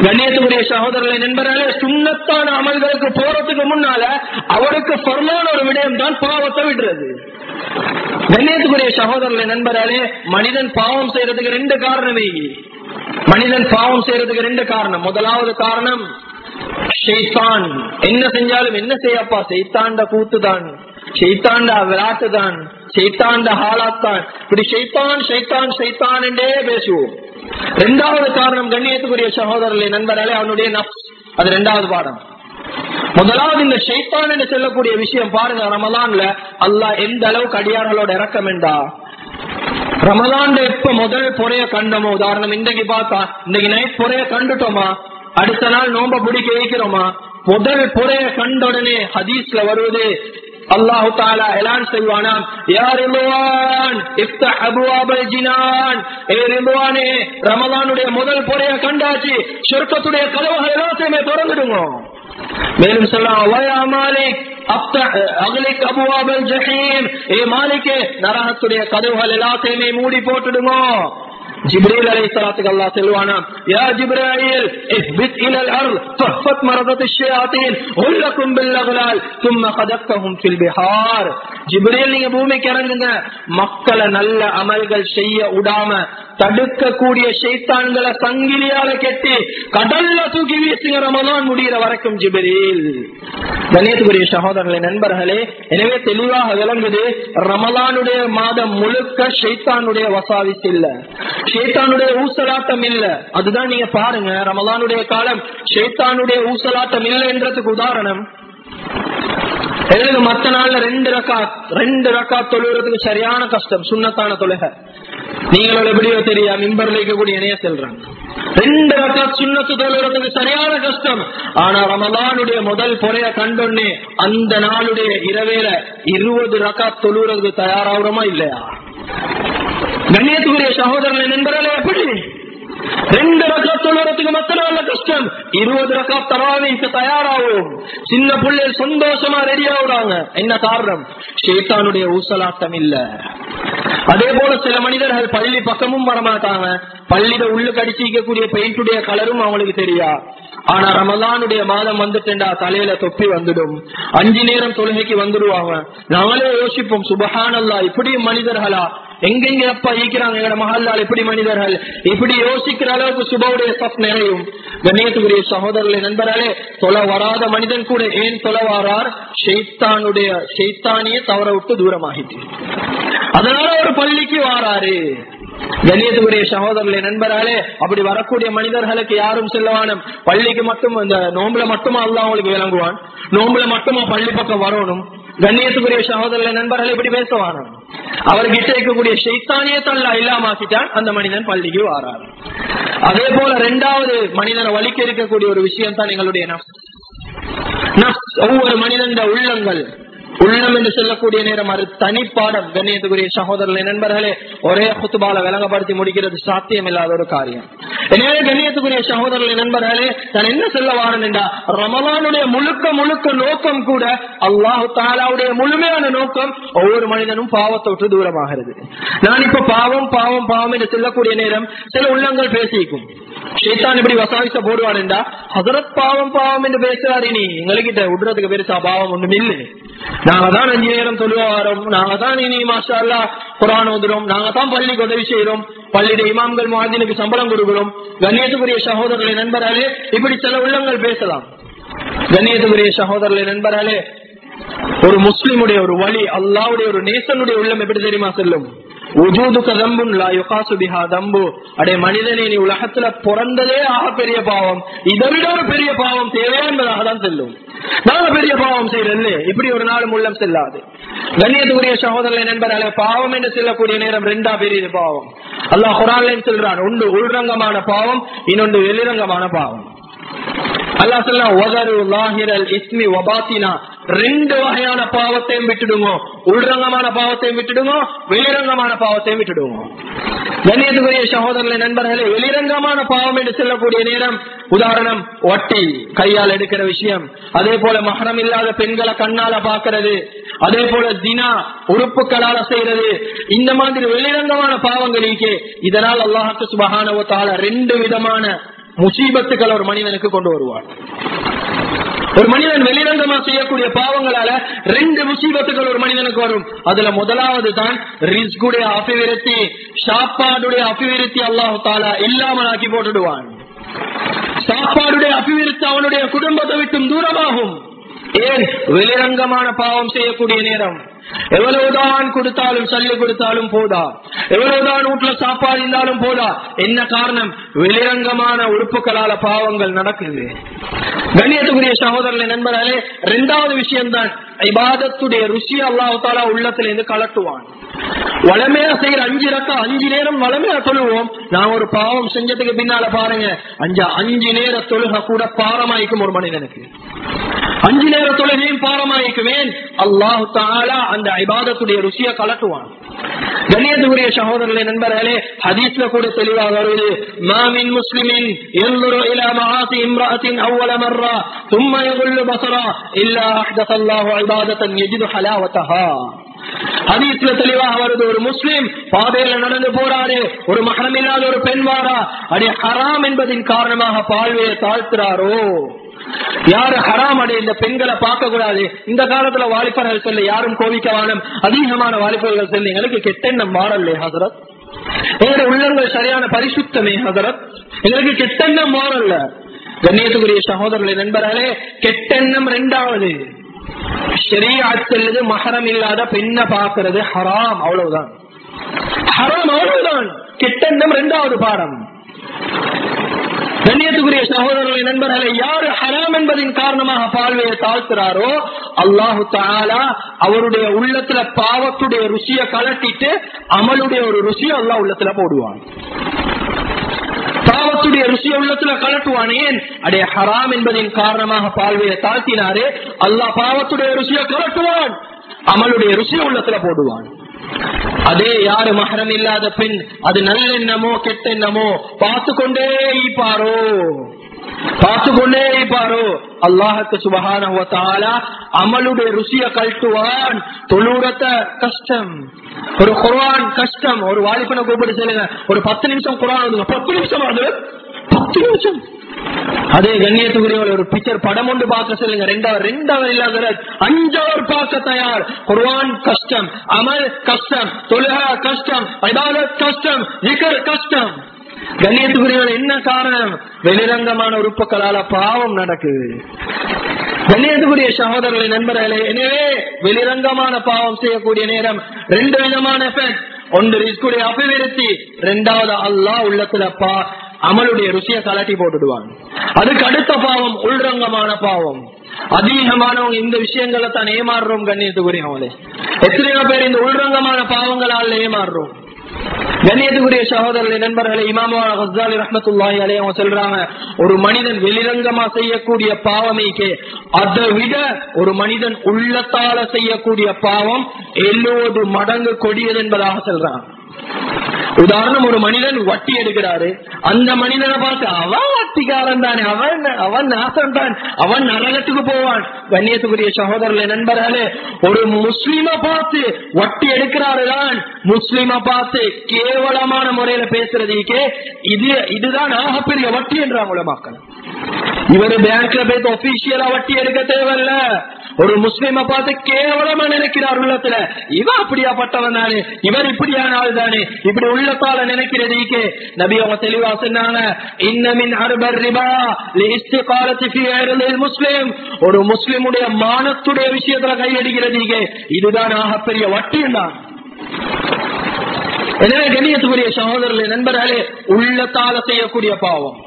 கண்ணியத்துக்குரிய சகோதரர்களை நண்பர்களே சுண்ணத்தான அமல்களுக்கு போறதுக்கு முன்னால அவருக்கு பொருளான ஒரு விடயம் தான் பாவத்தை விடுறது கண்ணியத்துக்குரிய சகோதரர்களை நண்பர்களே மனிதன் பாவம் செய்யறதுக்கு ரெண்டு காரணமே மனிதன் பாவம் செய்யறதுக்கு ரெண்டு காரணம் முதலாவது காரணம் ஷெய்தான் என்ன செஞ்சாலும் என்ன செய்யப்பா செய்தாண்ட கூத்துதான் செய்தாண்ட விளையாட்டு தான் செய்தாண்ட ஹாலாத்தான் இப்படி ஷைத்தான் ஷைத்தான் ஷைத்தான் என்றே பேசுவோம் இரண்டாவது காரணம் கண்ணியத்துக்குரிய சகோதரர்களை நண்பர்களே அவனுடைய நப்ஸ் அது இரண்டாவது பாடம் முதலாவது இந்த ஷைத்தான் என்று சொல்லக்கூடிய விஷயம் பாருங்க ரமலான்ல அல்லாஹ் எந்த அளவுக்கு அடியார்களோட இறக்கம் என்றா ரமலான் எப்ப முதல் பொறைய கண்டோமோ உதாரணம் இன்றைக்கு பார்த்தா இன்னைக்கு நைட் பொறைய கண்டுட்டோமா அடுத்த நாள் நோம்ப பிடிக்க வைக்கிறோமா முதல் பொறைய கண்ட உடனே ஹதீஸ்ல வருவது அல்லாஹு தாலா எலான் செய்வானாம் யார் ரிதுவான் இஃப்தஹ் அபுவாபல் ஜினான் ஏ ரிதுவானே ரமலானுடைய முதல் பொறைய கண்டாச்சு சொர்க்கத்துடைய கதவுகள் எல்லாத்தையுமே திறந்துடுங்க மேலும் சொல்லலாம் வயா மாலிக் அகலிக் அபுவாபல் ஜஹீம் ஏ மாலிக்கே நரகத்துடைய கதவுகள் எல்லாத்தையுமே மூடி போட்டுடுங்க ஜிப்ரீல் அலை சலாத்துக்கு அல்லா செல்வானா யா ஜிப்ராயில் اثبت الى الارض فحفت مرضة الشياطين غلكم بالاغلال ثم خدقتهم في البحار ஜிப்ரீல் நீங்க பூமிக்கு இறங்குங்க மக்களை நல்ல அமல்கள் செய்ய விடாம தடுக்கக்கூடிய ஷைத்தான்களை சங்கிலியால கெட்டி கடல்ல தூக்கி வீசுங்க ரமலான் முடிகிற வரைக்கும் ஜிப்ரீல் கணேசுக்குரிய சகோதரர்களே நண்பர்களே எனவே தெளிவாக விளங்குது ரமலானுடைய மாதம் முழுக்க ஷைத்தானுடைய வசாவிஸ் இல்ல ஷேத்தானுடைய ஊசலாட்டம் இல்ல அதுதான் நீங்க பாருங்க ரமலானுடைய காலம் ஷேத்தானுடைய ஊசலாட்டம் இல்லை என்றதுக்கு உதாரணம் எங்களுக்கு மத்த நாள்ல ரெண்டு ரக்கா ரெண்டு ரக்கா தொழுகிறதுக்கு சரியான கஷ்டம் சுண்ணத்தான தொழுகை நீங்களோட எப்படியோ தெரியா மிம்பர்ல இருக்கக்கூடிய இணைய செல்றாங்க ரெண்டு ரக்கா சுண்ணத்து தொழுகிறதுக்கு சரியான கஷ்டம் ஆனா ரமலானுடைய முதல் பொறைய கண்டொன்னே அந்த நாளுடைய இரவேல இருபது ரக்கா தொழுகிறதுக்கு தயாராகிறோமா இல்லையா கண்ணியத்துக்குரிய சகோதரனை நண்பர்களே எப்படி ரெண்டு ரக்கா தொழுறதுக்கு மத்த நாள்ல கஷ்டம் இருபது ரக்கா தராவிக்கு தயாராகும் சின்ன பிள்ளைகள் சந்தோஷமா ரெடி ஆகுறாங்க என்ன காரணம் ஷேத்தானுடைய ஊசலாட்டம் இல்ல அதே போல சில மனிதர்கள் பள்ளி பக்கமும் வரமாட்டாங்க பள்ளியில உள்ளு கடிச்சிக்கக்கூடிய பெயிண்டுடைய கலரும் அவங்களுக்கு தெரியா ஆனா ரமலானுடைய மாதம் வந்துட்டா தலையில தொப்பி வந்துடும் அஞ்சு நேரம் தொழுகைக்கு வந்துடுவாங்க நாங்களே யோசிப்போம் சுபஹானல்லா இப்படி மனிதர்களா எங்கெங்க அப்பா ஈக்கிறாங்க எங்கட மஹல்லால் எப்படி மனிதர்கள் இப்படி யோசிக்கிற அளவுக்கு சுபவுடைய சப் நிறையும் கண்ணியத்துக்குரிய சகோதரர்களை நண்பர்களே தொலை வராத மனிதன் கூட ஏன் தொலை வாரார் ஷெய்தானுடைய ஷெய்தானிய தவற விட்டு தூரமாகிட்டு அதனால ஒரு பள்ளிக்கு வாராரு கண்ணியத்துக்குரிய சகோதரர்களை நண்பர்களே அப்படி வரக்கூடிய மனிதர்களுக்கு யாரும் செல்லவானும் பள்ளிக்கு மட்டும் இந்த நோம்புல மட்டுமா அல்ல அவங்களுக்கு விளங்குவான் நோம்புல மட்டுமா பள்ளி பக்கம் வரணும் கண்ணியத்துக்குரிய சகோதரர்களை நண்பர்கள் இப்படி பேசுவானும் அவர்கிட்ட இருக்கக்கூடிய சைத்தானியத்தல்ல இல்லாமாக்கிட்டான் அந்த மனிதன் பள்ளிக்கு வாராரு அதே போல ரெண்டாவது மனிதனை வலிக்க இருக்கக்கூடிய ஒரு விஷயம் தான் எங்களுடைய நஃப்ஸ் நஃப்ஸ் ஒவ்வொரு மனிதன் உள்ளங்கள் உள்ளம் என்று சொல்லக்கூடிய நேரம் அது தனிப்பாடம் கண்ணியத்துக்குரிய சகோதரர்களே நண்பர்களே ஒரே குத்துபால விளங்கப்படுத்தி முடிக்கிறது சாத்தியம் இல்லாத ஒரு காரியம் எனவே கண்ணியத்துக்குரிய சகோதரர்களே நண்பர்களே நான் என்ன சொல்ல வாரன் என்றா ரமலானுடைய முழுக்க முழுக்க நோக்கம் கூட அல்லாஹு தாலாவுடைய முழுமையான நோக்கம் ஒவ்வொரு மனிதனும் பாவத்தை விட்டு தூரமாகிறது நான் இப்ப பாவம் பாவம் பாவம் என்று சொல்லக்கூடிய நேரம் சில உள்ளங்கள் பேசிக்கும் ஷேத்தான் இப்படி வசாவிச போடுவான் என்றா ஹசரத் பாவம் பாவம் என்று பேசுறாரு நீ எங்ககிட்ட விடுறதுக்கு பெருசா பாவம் ஒண்ணும் இல்லை நாங்க தான் அஞ்சு நேரம் தொழுவ வரோம் நாங்க தான் இனி மாஷா அல்லா குரான் ஓதுறோம் நாங்க தான் பள்ளிக்கு உதவி செய்யறோம் பள்ளியுடைய இமாம்கள் மாதினுக்கு சம்பளம் கொடுக்கிறோம் கண்ணியத்துக்குரிய சகோதரர்களை நண்பராலே இப்படி சில உள்ளங்கள் பேசலாம் கண்ணியத்துக்குரிய சகோதரர்களை நண்பராலே ஒரு முஸ்லிமுடைய ஒரு வழி அல்லாவுடைய ஒரு நேசனுடைய உள்ளம் எப்படி தெரியுமா செல்லும் உஜூதுக்க தம்பும் லா யுகாசு பிஹா தம்பு அடே மனிதனே நீ உலகத்துல பிறந்ததே ஆக பெரிய பாவம் இதை விட ஒரு பெரிய பாவம் தேவையா என்பதாக தான் செல்லும் நாங்க பெரிய பாவம் செய்யறல்ல இப்படி ஒரு நாளும் உள்ளம் செல்லாது கண்ணியத்துக்குரிய சகோதரர்களை நண்பர்களே பாவம் என்று செல்லக்கூடிய நேரம் ரெண்டா பெரிய பாவம் அல்லாஹ் குரான் சொல்றான் ஒன்று உள்ரங்கமான பாவம் இன்னொன்று வெளிரங்கமான பாவம் அல்லா சொல்ல ஒதரு லாஹிரல் இஸ்மி வபாத்தினா ரெண்டு வகையான பாவத்தையும் விட்டுடுங்க உள்ரங்கமான பாவத்தையும் விட்டுடுங்க வெளிரங்கமான பாவத்தையும் விட்டுடுங்க கண்ணியத்துக்குரிய சகோதரர்களை நண்பர்களே வெளிரங்கமான பாவம் என்று சொல்லக்கூடிய நேரம் உதாரணம் ஒட்டி கையால் எடுக்கிற விஷயம் அதே போல மகரம் இல்லாத பெண்களை கண்ணால பாக்குறது அதே போல தினா உறுப்புகளால செய்யறது இந்த மாதிரி வெளிரங்கமான பாவங்களுக்கு இதனால் அல்லாஹுக்கு சுபகானவத்தால ரெண்டு விதமான முசீபத்துக்கள் ஒரு மனிதனுக்கு கொண்டு வருவான் ஒரு மனிதன் வெளிரங்கமா செய்யக்கூடிய பாவங்களால ரெண்டு முசீபத்துகள் ஒரு மனிதனுக்கு வரும் அதுல முதலாவது தான் ரிஸ்குடைய அபிவிருத்தி சாப்பாடுடைய அபிவிருத்தி அல்லாஹு தாலா இல்லாமல் ஆக்கி போட்டுடுவான் சாப்பாடுடைய அபிவிருத்தி அவனுடைய குடும்பத்தை விட்டும் தூரமாகும் ஏன் வெளிரங்கமான பாவம் செய்யக்கூடிய நேரம் எவ்வளவுதான் கொடுத்தாலும் சல்லு கொடுத்தாலும் போதா எவ்வளவுதான் வீட்டுல சாப்பாடு இருந்தாலும் போதா என்ன காரணம் வெளிரங்கமான உறுப்புகளால பாவங்கள் நடக்குது கண்ணியத்துக்குரிய சகோதரர்களை நண்பர்களே இரண்டாவது விஷயம்தான் இபாதத்துடைய ருசி அல்லாஹு தாலா உள்ளத்துல இருந்து கலட்டுவான் வளமையா செய்யற அஞ்சு ரக்கா அஞ்சு நேரம் வளமையா தொழுவோம் நான் ஒரு பாவம் செஞ்சதுக்கு பின்னால பாருங்க அஞ்சு அஞ்சு நேர தொழுக கூட பாரமாய்க்கும் ஒரு மனிதனுக்கு அஞ்சு நேர தொழுகையும் பாரமாய்க்குவேன் அல்லாஹு தாலா அந்த ஐபாதத்துடைய ருசியை கலட்டுவான் கண்ணியத்துக்குரிய சகோதரர்களே நண்பர்களே ஹதீஸ்ல கூட தெளிவாக வருவது மாமின் முஸ்லிமின் எல்லோரு இலா மகாசி இம்ராத்தின் அவ்வள மர்ரா தும்ம யகுல்லு பசரா இல்லா அஹ்தசல்லாஹு ஐபாதத்தன் எஜிது ஹலாவத்தஹா ஹதீஸ்ல தெளிவாக வருது ஒரு முஸ்லிம் பாதையில நடந்து போறாரு ஒரு மகரம் இல்லாத ஒரு பெண் வாரா அடி ஹராம் என்பதின் காரணமாக பால்வையை தாழ்த்துறாரோ யாரு ஹராம் அடைய இந்த பெண்களை பார்க்க கூடாது இந்த காலத்துல வாலிபர்கள் சொல்ல யாரும் கோவிக்க வாழும் அதிகமான வாலிபர்கள் சொல்ல எங்களுக்கு கெட்டெண்ணம் மாறல்லே ஹசரத் எங்களுடைய உள்ளங்கள் சரியான பரிசுத்தமே ஹசரத் எங்களுக்கு கெட்டெண்ணம் மாறல்ல கண்ணியத்துக்குரிய சகோதரர்களே நண்பர்களே கெட்டெண்ணம் ரெண்டாவது ஷரியாத்தல்லது மகரம் இல்லாத பெண்ணை பார்க்கிறது ஹராம் அவ்வளவுதான் ஹராம் அவ்வளவுதான் கெட்டெண்ணம் ரெண்டாவது பாடம் கண்ணியத்துக்குரிய சகோதரர்களை நண்பர்களை யாரு ஹராம் என்பதின் காரணமாக பால்வையை தாழ்த்துறாரோ அல்லாஹு தாலா அவருடைய உள்ளத்துல பாவத்துடைய ருசிய கலட்டிட்டு அமலுடைய ஒரு ருசியை அல்லாஹ் உள்ளத்துல போடுவான் பாவத்துடைய ருசிய உள்ளத்துல கலட்டுவான் ஏன் அடைய ஹராம் என்பதின் காரணமாக பால்வையை தாழ்த்தினாரே அல்லாஹ் பாவத்துடைய ருசிய கலட்டுவான் அமலுடைய ருசிய உள்ளத்துல போடுவான் அதே யாரு மகரம் இல்லாத பெண் அது நல்லெண்ணமோ கெட்ட எண்ணமோ பார்த்து கொண்டே இருப்பாரோ பார்த்து கொண்டே இருப்பாரோ அல்லாஹுக்கு சுபகான அமலுடைய ருசிய கழட்டுவான் தொழுறத்த கஷ்டம் ஒரு குரான் கஷ்டம் ஒரு வாலிபனை கூப்பிட்டு சொல்லுங்க ஒரு பத்து நிமிஷம் குரான் ஓதுங்க பத்து நிமிஷம் அது பத்து நிமிஷம் அதே கண்ணியத்துக்குரிய ஒரு பிக்சர் படம் ஒன்று பார்க்க சொல்லுங்க ரெண்டாவது ரெண்டாவது இல்லாத அஞ்சாவது பார்க்க தயார் குர்வான் கஷ்டம் அமல் கஷ்டம் தொழுக கஷ்டம் ஐபாதத் கஷ்டம் விகர் கஷ்டம் கண்ணியத்துக்குரியவர் என்ன காரணம் வெளிரங்கமான உறுப்புகளால பாவம் நடக்குது கண்ணியத்துக்குரிய சகோதரர்களை நண்பர்களே எனவே வெளிரங்கமான பாவம் செய்யக்கூடிய நேரம் ரெண்டு விதமான எஃபெக்ட் ஒன்று ரிஸ்குடைய அபிவிருத்தி ரெண்டாவது அல்லாஹ் உள்ளத்துல பா அமலுடைய ருசியை கலட்டி போட்டுடுவாங்க அதுக்கு அடுத்த பாவம் உள்ரங்கமான பாவம் அதிகமானவங்க இந்த விஷயங்களை தான் ஏமாறுறோம் கண்ணியத்துக்குரியவங்களே எத்தனையோ பேர் இந்த உள்ரங்கமான பாவங்களால் ஏமாறுறோம் கண்ணியத்துக்குரிய சகோதரர்களை நண்பர்களை இமாமா ஹசாலி ரஹமத்துல்லாஹி அலைய அவங்க சொல்றாங்க ஒரு மனிதன் வெளிரங்கமா செய்யக்கூடிய பாவமைக்கு அதை விட ஒரு மனிதன் உள்ளத்தால செய்யக்கூடிய பாவம் எழுபது மடங்கு கொடியது என்பதாக சொல்றாங்க உதாரணம் ஒரு மனிதன் வட்டி எடுக்கிறாரு அந்த மனிதனை பார்த்து அவன் வட்டிக்காரன் தானே அவன் அவன் நாசம் தான் அவன் நரகத்துக்கு போவான் கண்ணியத்துக்குரிய சகோதரர்களே நண்பர்களே ஒரு முஸ்லீம பார்த்து வட்டி எடுக்கிறாரு தான் முஸ்லீம பார்த்து கேவலமான முறையில பேசுறதுக்கே இது இதுதான் ஆகப்பெரிய வட்டி என்றாங்க மக்கள் இவரு பேங்க்ல போய் ஒபிஷியலா வட்டி எடுக்க தேவையில்ல ஒரு முஸ்லீம பார்த்து கேவலமா நினைக்கிறார் உள்ளத்துல இவன் அப்படியாப்பட்டவன் தானே இவர் இப்படியான ஆள் தானே இப்படி உள்ளத்தால நினைக்கிறதுக்கே நபி அவங்க தெளிவா சொன்னாங்க இன்னமின் அருபர் ரிபா முஸ்லிம் ஒரு முஸ்லிமுடைய மானத்துடைய விஷயத்துல கையடிக்கிறதுக்கே இதுதான் ஆகப்பெரிய வட்டி தான் எனவே கண்ணியத்துக்குரிய சகோதரர்களே நண்பர்களே உள்ளத்தால செய்யக்கூடிய பாவம்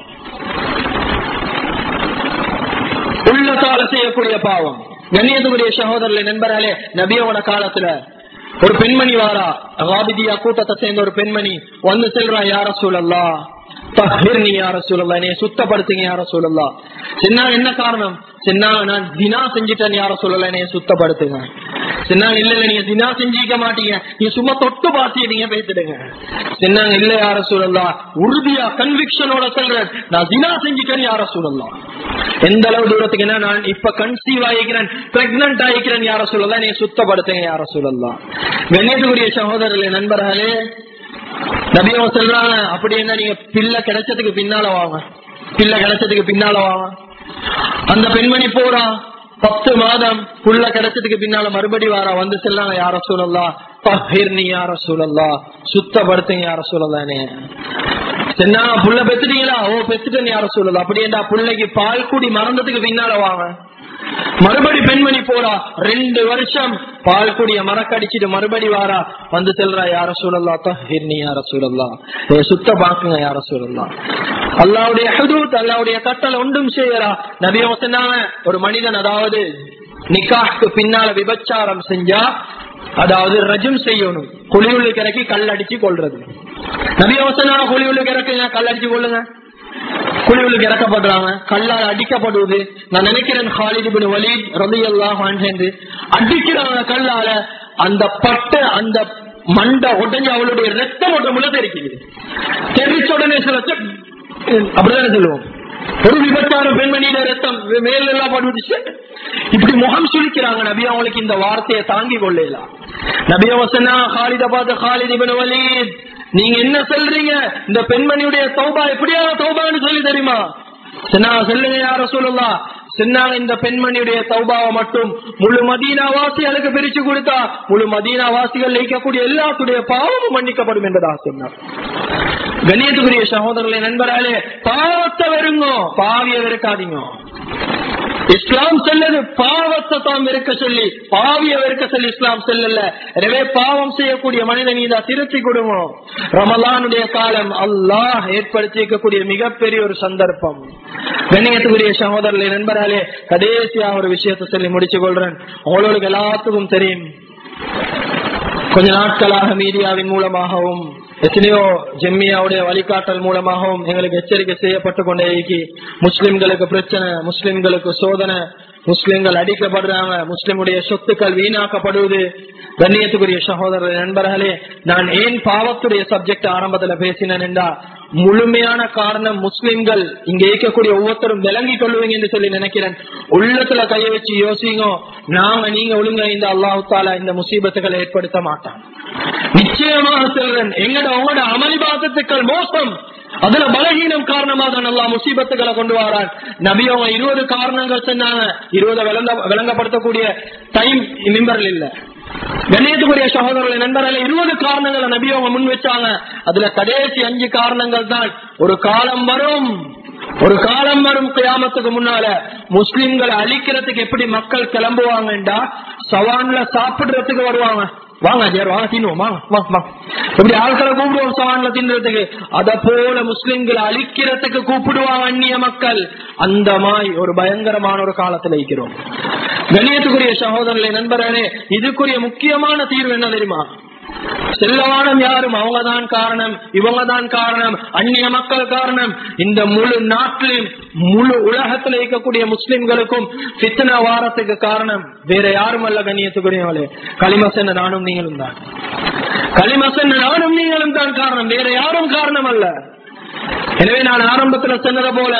உள்ளத்தால செய்யக்கூடிய பாவம் கண்ணியத்துக்குரிய சகோதரர்களே நண்பர்களே நபியோட காலத்துல ஒரு பெண்மணி வாரா வாபிதியா கூட்டத்தை சேர்ந்த ஒரு பெண்மணி வந்து செல்றா யார சூழல்லா தஹிர்னி யார சூழல்லா என்னைய சுத்தப்படுத்துங்க யார சூழல்லா சின்ன என்ன காரணம் சின்ன நான் தினா செஞ்சுட்டேன் யார சொல்லல என்னைய சுத்தப்படுத்துங்க சின்னாங்க இல்ல இல்ல நீங்க தினா செஞ்சிக்க மாட்டீங்க நீங்க சும்மா தொட்டு பாத்திட்டீங்க பேசிடுங்க சின்னாங்க இல்ல யார சூழல்லாம் உறுதியா கன்விக்ஷனோட சொல்றேன் நான் தினா செஞ்சுட்டேன் யார சூழல்லாம் எந்த அளவு தூரத்துக்கு என்ன நான் இப்ப கன்சீவ் ஆகிக்கிறேன் பிரெக்னன்ட் ஆகிக்கிறேன் யார சொல்லலாம் நீ சுத்தப்படுத்துங்க யார சொல்லலாம் கண்ணியத்துக்குரிய சகோதரர்களே நண்பர்களே நபியவங்க சொல்றாங்க அப்படி என்ன நீங்க பிள்ளை கிடைச்சதுக்கு பின்னால வாங்க பிள்ளை கிடைச்சதுக்கு பின்னால வாவா அந்த பெண்மணி போறா பத்து மாதம் புள்ள கிடைச்சதுக்கு பின்னால மறுபடி வாரா வந்து செல்லாங்க யார சூழல்லா பஹிர்னி யார சூழல்லா சுத்தப்படுத்துங்க யார சூழல்லானே சென்னா புள்ள பெத்துட்டீங்களா ஓ பெத்துட்டேன் யார சூழல் அப்படியேண்டா புள்ளைக்கு பால் குடி மறந்ததுக்கு பின்னால வாங்க மறுபடி பெண்மணி போறா ரெண்டு வருஷம் பால் குடிய மறக்கடிச்சிட்டு மறுபடி வாரா வந்து செல்றா யார சூழல்லா தஹிர்னி யார சூழல்லா ஏ சுத்த பாக்குங்க யார சூழல்லா அல்லாவுடைய ஹுதூத் அல்லாவுடைய கட்டளை ஒன்றும் செய்யறா நபியம் சொன்னாங்க ஒரு மனிதன் அதாவது நிக்காஹ்க்கு பின்னால விபச்சாரம் செஞ்சா அதாவது ரஜம் செய்யணும் குழியுள்ள கிறக்கி கல் அடிச்சு கொள்றது நபியம் சொன்னாங்க குழியுள்ள கிறக்கு கல் அடிச்சு கொள்ளுங்க குழிவுக்கு இறக்கப்படுறாங்க கல்லால் அடிக்கப்படுவது நான் நினைக்கிறேன் ஹாலித் பின் வலீத் ரதி எல்லாம் அடிக்கிறாங்க கல்லால அந்த பட்டு அந்த மண்டை உடஞ்சு அவளுடைய ரத்தம் ஒன்று முள்ள தெரிக்குது தெரிச்ச உடனே சில அப்படிதானே சொல்லுவோம் ஒரு விபச்சாரம் பெண்மணியில ரத்தம் மேல எல்லாம் படுச்சு இப்படி முகம் சுழிக்கிறாங்க நபி அவங்களுக்கு இந்த வார்த்தையை தாங்கி கொள்ளலாம் நபி அவசனா ஹாலித பார்த்து ஹாலித் இபின் வலீத் நீங்க என்ன சொல்றீங்க இந்த பெண்மணியுடைய தௌபா எப்படியா தௌபான்னு சொல்லி தெரியுமா சின்னா சொல்லுங்க யார சொல்லலாம் சின்னாங்க இந்த பெண்மணியுடைய தௌபாவை மட்டும் முழு மதீனா வாசிகளுக்கு பிரிச்சு கொடுத்தா முழு மதீனா வாசிகள் லயிக்கக்கூடிய எல்லாத்துடைய பாவமும் மன்னிக்கப்படும் என்பதாக சொன்னார் கண்ணியத்துக்குரிய சகோதரர்களை நண்பராலே பாவத்தை வெறுங்கோ பாவிய வெறுக்காதீங்க இஸ்லாம் செல்லது பாவத்தை தாம் வெறுக்க சொல்லி பாவிய வெறுக்க சொல்லி இஸ்லாம் செல்லல எனவே பாவம் செய்யக்கூடிய மனிதன் இதை திருத்தி கொடுவோம் ரமலானுடைய காலம் அல்லாஹ் ஏற்படுத்தி இருக்கக்கூடிய மிகப்பெரிய ஒரு சந்தர்ப்பம் கண்ணியத்துக்குரிய சகோதரர்களை நண்பராலே கடைசியா ஒரு விஷயத்தை சொல்லி முடிச்சு கொள்றேன் உங்களுக்கு எல்லாத்துக்கும் தெரியும் கொஞ்ச நாட்களாக மீடியாவின் மூலமாகவும் எத்தனையோ ஜெம்மியாவுடைய வழிகாட்டல் மூலமாகவும் எங்களுக்கு எச்சரிக்கை செய்யப்பட்டு கொண்டே இருக்கி முஸ்லிம்களுக்கு பிரச்சனை முஸ்லிம்களுக்கு சோதனை முஸ்லிம்கள் அடிக்கப்படுறாங்க முஸ்லிமுடைய சொத்துக்கள் வீணாக்கப்படுவது கண்ணியத்துக்குரிய சகோதரர் நண்பர்களே நான் ஏன் பாவத்துடைய சப்ஜெக்ட் ஆரம்பத்துல பேசினேன் என்றா முழுமையான காரணம் முஸ்லிம்கள் இங்க இருக்கக்கூடிய ஒவ்வொருத்தரும் விளங்கி கொள்ளுவீங்க என்று சொல்லி நினைக்கிறேன் உள்ளத்துல கைய வச்சு யோசிங்க நாங்க நீங்க ஒழுங்க இந்த அல்லாஹு தாலா இந்த முசீபத்துகளை ஏற்படுத்த மாட்டான் நிச்சயமாக சொல்றேன் எங்கட உங்களோட அமளிபாதத்துக்கள் மோசம் அதுல பலகீனம் காரணமா தான் நல்லா முசீபத்துகளை கொண்டு வரான் நபி அவங்க இருபது காரணங்கள் சொன்னாங்க இருபது விளங்க விளங்கப்படுத்தக்கூடிய டைம் மிம்பர்ல இல்ல கண்ணியத்துக்குரிய சகோதரர்களை நண்பர்கள் இருபது காரணங்களை நபி அவங்க முன் வச்சாங்க அதுல கடைசி அஞ்சு காரணங்கள் தான் ஒரு காலம் வரும் ஒரு காலம் வரும் கியாமத்துக்கு முன்னால முஸ்லிம்களை அழிக்கிறதுக்கு எப்படி மக்கள் கிளம்புவாங்கடா சவான்ல சாப்பிடுறதுக்கு வருவாங்க வாங்க ஜேர் வாங்க தின்னுவோம் வாங்க வாங்க வாங்க இப்படி ஆட்களை கூப்பிடுவோம் சவான்ல தின்றதுக்கு அத போல முஸ்லிம்களை அழிக்கிறதுக்கு கூப்பிடுவாங்க அந்நிய மக்கள் அந்த மாதிரி ஒரு பயங்கரமான ஒரு காலத்துல இருக்கிறோம் கண்ணியத்துக்குரிய சகோதரர்களை நண்பர்களே இதுக்குரிய முக்கியமான தீர்வு என்ன தெரியுமா செல்லவானம் யாரும் அவங்கதான் காரணம் இவங்க தான் காரணம் அந்நிய மக்கள் காரணம் இந்த முழு நாட்டிலும் முழு உலகத்தில் இருக்கக்கூடிய முஸ்லிம்களுக்கும் பித்தன வாரத்துக்கு காரணம் வேற யாரும் அல்ல கண்ணியத்துக்குரியவளே களிமசன் நானும் நீங்களும் தான் களிமசன் நானும் நீங்களும் தான் காரணம் வேற யாரும் காரணம் அல்ல எனவே நான் ஆரம்பத்துல சொன்னதை போல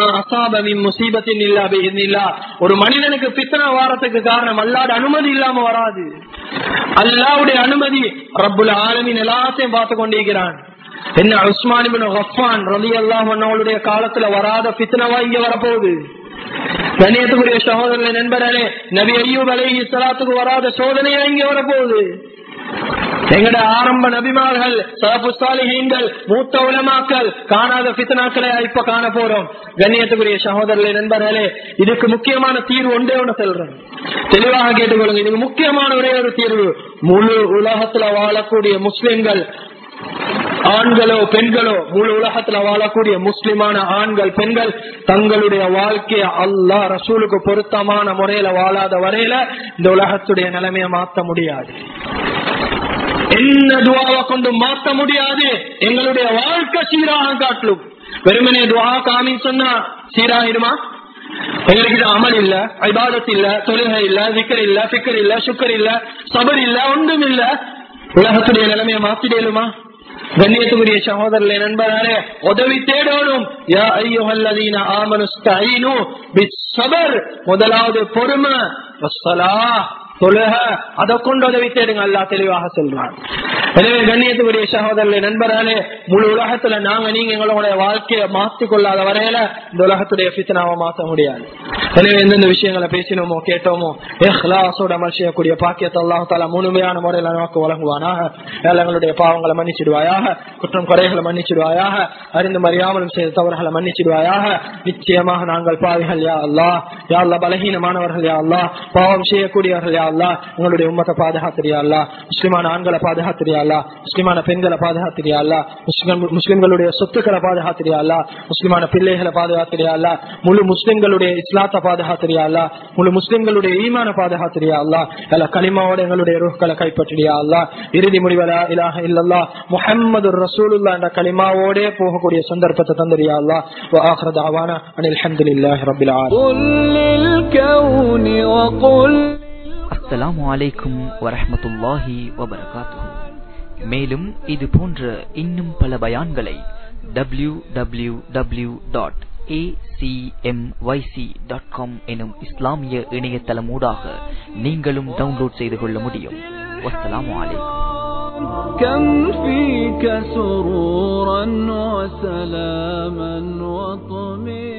முசீபத்தின் இல்லா ஒரு மனிதனுக்கு பித்தன வாரத்துக்கு காரணம் அல்லாட அனுமதி இல்லாம வராது அல்லாவுடைய அனுமதி ரப்புல் ஆலமின் எல்லாத்தையும் பார்த்து கொண்டிருக்கிறான் என்ன உஸ்மான் ஹஃபான் ரலி அல்லாஹ் காலத்துல வராத பித்தனவா இங்க வரப்போகுது கணியத்துக்குரிய சகோதரர்களை நண்பர்களே நபி ஐயூப் அலைஹி சலாத்துக்கு வராத சோதனையா இங்க வரப்போகுது எங்கட ஆரம்ப நபிமார்கள் சாலிஹீன்கள் மூத்த உலமாக்கள் காணாத பித்தனாக்களை இப்ப காண போறோம் கண்ணியத்துக்குரிய சகோதரர்களே நண்பர்களே இதுக்கு முக்கியமான தீர்வு ஒன்றே ஒன்று சொல்றேன் தெளிவாக கேட்டுக்கொள்ளுங்க இதுக்கு முக்கியமான ஒரே ஒரு தீர்வு முழு உலகத்துல வாழக்கூடிய முஸ்லிம்கள் ஆண்களோ பெண்களோ முழு உலகத்துல வாழக்கூடிய முஸ்லிமான ஆண்கள் பெண்கள் தங்களுடைய வாழ்க்கைய அல்லா ரசூலுக்கு பொருத்தமான முறையில வாழாத வரையில இந்த உலகத்துடைய நிலைமையை மாற்ற முடியாது என்ன துவாவை கொண்டு மாற்ற முடியாது எங்களுடைய வாழ்க்கை சீராக காட்டலும் வெறுமனே துவா காமி சொன்னா சீராகிடுமா எங்களுக்கு அமல் இல்ல ஐபாதத் இல்ல தொழுகை இல்ல விக்கர் இல்ல பிக்கர் இல்ல சுக்கர் இல்ல சபர் இல்ல ஒன்றும் இல்ல உலகத்துடைய நிலைமையை மாத்திடலுமா கண்ணியத்துக்குரிய சகோதரர்களே நண்பர்களே உதவி தேடணும் யா ஐயோஹல்லதீன ஆமனுஸ்தஈனு பிஸ்ஸபர் முதலாவது பொறுமை வஸ்ஸலா தொழுக அதை கொண்டு உதவி தேடுங்க அல்லா தெளிவாக சொல்றான் எனவே கண்ணியத்துக்குரிய சகோதரர்களே நண்பர்களே முழு உலகத்துல நாங்க நீங்க எங்களுடைய வாழ்க்கையை மாற்றிக் கொள்ளாத வரையில இந்த உலகத்துடைய பித்தனாவை மாற்ற முடியாது எனவே எந்தெந்த விஷயங்களை பேசினோமோ கேட்டோமோ இஹ்லாஸோட அமல் செய்யக்கூடிய பாக்கியத்தை அல்லாஹ் தாலா முழுமையான முறையில் நமக்கு வழங்குவானாக ஏழை எங்களுடைய பாவங்களை மன்னிச்சிடுவாயாக குற்றம் குறைகளை மன்னிச்சிடுவாயாக அறிந்து அறியாமலும் செய்த தவறுகளை மன்னிச்சிடுவாயாக நிச்சயமாக நாங்கள் பாவிகள் யா அல்லா யா அல்லா பலகீனமானவர்கள் யா அல்லா பாவம் செய்யக்கூடியவர்கள் யா அல்லா எங்களுடைய உம்மத்தை பாதுகாத்திரியா அல்லா முஸ்லிமான ஆண்களை பாதுகாத்திரியா அல்லா முஸ்லிமான பெண்களை பாதுகாத்திரியா அல்லா முஸ்லிம் முஸ்லிம்களுடைய சொத்துக்களை பாதுகாத்திரியா அல்லா முஸ்லிமான பிள்ளைகளை பாதுகாத்திரியா அல்லா முழு முஸ்லிம்களுடைய இஸ்லாத்தை பாதுகாத்திரியா அல்லா முழு முஸ்லிம்களுடைய ஈமான பாதுகாத்திரியா அல்லா எல்லா களிமாவோட எங்களுடைய ரூஹ்களை கைப்பற்றியா அல்லா இறுதி முடிவலா இலாஹ இல்லல்லா முஹம்மது ரசூலுல்லா என்ற களிமாவோடே போகக்கூடிய சந்தர்ப்பத்தை தந்தரியா அல்லா وآخر دعوانا أن الحمد لله رب العالمين قل للكون وقل அஸ்ஸலாமு அலைக்கும் வரஹ்மத்துல்லாஹி வபரகாத்துஹு மேலும் இது போன்ற இன்னும் பல பயான்களை W W W dot dot com எனும் இஸ்லாமிய இணையதளம் ஊடாக நீங்களும் டவுன்லோட் செய்து கொள்ள முடியும் வஸ்ஸலாமு அலைக்கும் كم فيك سرورا وسلاما وطمئنا